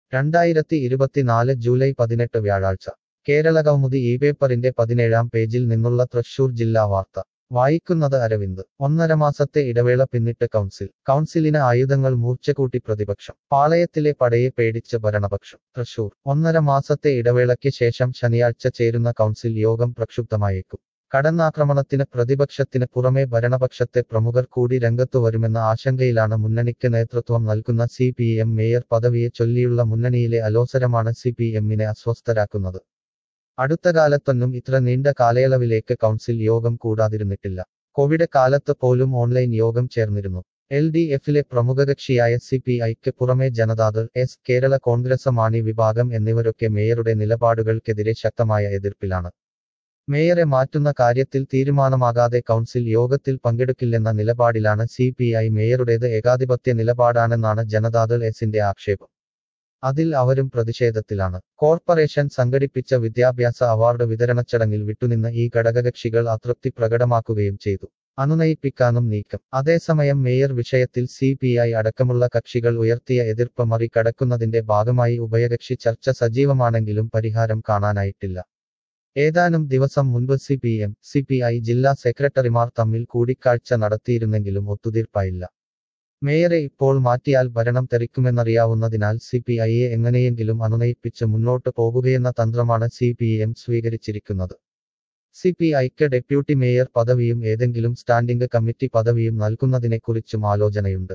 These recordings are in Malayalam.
രണ്ടായിരത്തി ഇരുപത്തിനാല് ജൂലൈ പതിനെട്ട് വ്യാഴാഴ്ച കേരള കൗമുദി ഈ പേപ്പറിന്റെ പതിനേഴാം പേജിൽ നിന്നുള്ള തൃശൂർ ജില്ലാ വാർത്ത വായിക്കുന്നത് അരവിന്ദ് ഒന്നര മാസത്തെ ഇടവേള പിന്നിട്ട് കൗൺസിൽ കൗൺസിലിന് ആയുധങ്ങൾ മൂർച്ചകൂട്ടി പ്രതിപക്ഷം പാളയത്തിലെ പടയെ പേടിച്ച് ഭരണപക്ഷം തൃശൂർ ഒന്നര മാസത്തെ ഇടവേളയ്ക്ക് ശേഷം ശനിയാഴ്ച ചേരുന്ന കൗൺസിൽ യോഗം പ്രക്ഷുബ്ധമായേക്കും കടന്നാക്രമണത്തിന് പ്രതിപക്ഷത്തിന് പുറമെ ഭരണപക്ഷത്തെ പ്രമുഖർ കൂടി രംഗത്തു വരുമെന്ന ആശങ്കയിലാണ് മുന്നണിക്ക് നേതൃത്വം നൽകുന്ന സി പി എം മേയർ പദവിയെ ചൊല്ലിയുള്ള മുന്നണിയിലെ അലോസരമാണ് സി പി എമ്മിനെ അസ്വസ്ഥരാക്കുന്നത് അടുത്ത കാലത്തൊന്നും ഇത്ര നീണ്ട കാലയളവിലേക്ക് കൗൺസിൽ യോഗം കൂടാതിരുന്നിട്ടില്ല കോവിഡ് കാലത്ത് പോലും ഓൺലൈൻ യോഗം ചേർന്നിരുന്നു എൽ ഡി എഫിലെ പ്രമുഖ കക്ഷിയായ സി പി ഐക്ക് പുറമെ ജനതാദൾ എസ് കേരള കോൺഗ്രസ് മാണി വിഭാഗം എന്നിവരൊക്കെ മേയറുടെ നിലപാടുകൾക്കെതിരെ ശക്തമായ എതിർപ്പിലാണ് മേയറെ മാറ്റുന്ന കാര്യത്തിൽ തീരുമാനമാകാതെ കൗൺസിൽ യോഗത്തിൽ പങ്കെടുക്കില്ലെന്ന നിലപാടിലാണ് സി പി ഐ മേയറുടേത് ഏകാധിപത്യ നിലപാടാണെന്നാണ് ജനതാദൾ എസിന്റെ ആക്ഷേപം അതിൽ അവരും പ്രതിഷേധത്തിലാണ് കോർപ്പറേഷൻ സംഘടിപ്പിച്ച വിദ്യാഭ്യാസ അവാർഡ് വിതരണ ചടങ്ങിൽ വിട്ടുനിന്ന് ഈ ഘടകകക്ഷികൾ അതൃപ്തി പ്രകടമാക്കുകയും ചെയ്തു അനുനയിപ്പിക്കാനും നീക്കം അതേസമയം മേയർ വിഷയത്തിൽ സി പി ഐ അടക്കമുള്ള കക്ഷികൾ ഉയർത്തിയ എതിർപ്പ് മറികടക്കുന്നതിന്റെ ഭാഗമായി ഉഭയകക്ഷി ചർച്ച സജീവമാണെങ്കിലും പരിഹാരം കാണാനായിട്ടില്ല ഏതാനും ദിവസം മുൻപ് C P M C P I ജില്ലാ സെക്രട്ടറിമാർ തമ്മിൽ കൂടിക്കാഴ്ച നടത്തിയിരുന്നെങ്കിലും ഒത്തുതീർപ്പായില്ല മേയറെ ഇപ്പോൾ മാറ്റിയാൽ ഭരണം തെറിക്കുമെന്നറിയാവുന്നതിനാൽ സി പി ഐയെ എങ്ങനെയെങ്കിലും അനുനയിപ്പിച്ച് മുന്നോട്ട് പോകുകയെന്ന തന്ത്രമാണ് സി പി എം സ്വീകരിച്ചിരിക്കുന്നത് സി പി ഐക്ക് ഡെപ്യൂട്ടി മേയർ പദവിയും ഏതെങ്കിലും സ്റ്റാൻഡിംഗ് കമ്മിറ്റി പദവിയും നൽകുന്നതിനെക്കുറിച്ചും ആലോചനയുണ്ട്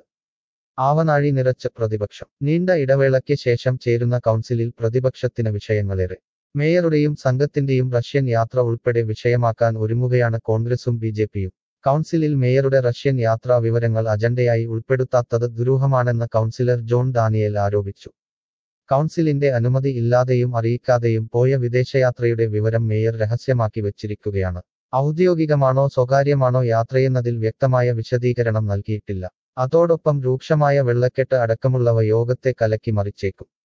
ആവനാഴി നിറച്ച പ്രതിപക്ഷം നീണ്ട ഇടവേളയ്ക്ക് ശേഷം ചേരുന്ന കൗൺസിലിൽ പ്രതിപക്ഷത്തിന് വിഷയങ്ങളേറെ മേയറുടെയും സംഘത്തിന്റെയും റഷ്യൻ യാത്ര ഉൾപ്പെടെ വിഷയമാക്കാൻ ഒരുങ്ങുകയാണ് കോൺഗ്രസും ബി ജെ പിയും കൗൺസിലിൽ മേയറുടെ റഷ്യൻ യാത്രാ വിവരങ്ങൾ അജണ്ടയായി ഉൾപ്പെടുത്താത്തത് ദുരൂഹമാണെന്ന് കൗൺസിലർ ജോൺ ഡാനിയേൽ ആരോപിച്ചു കൗൺസിലിന്റെ അനുമതി ഇല്ലാതെയും അറിയിക്കാതെയും പോയ വിദേശയാത്രയുടെ വിവരം മേയർ രഹസ്യമാക്കി വച്ചിരിക്കുകയാണ് ഔദ്യോഗികമാണോ സ്വകാര്യമാണോ യാത്രയെന്നതിൽ വ്യക്തമായ വിശദീകരണം നൽകിയിട്ടില്ല അതോടൊപ്പം രൂക്ഷമായ വെള്ളക്കെട്ട് അടക്കമുള്ളവ യോഗത്തെ കലക്കി മറിച്ചേക്കും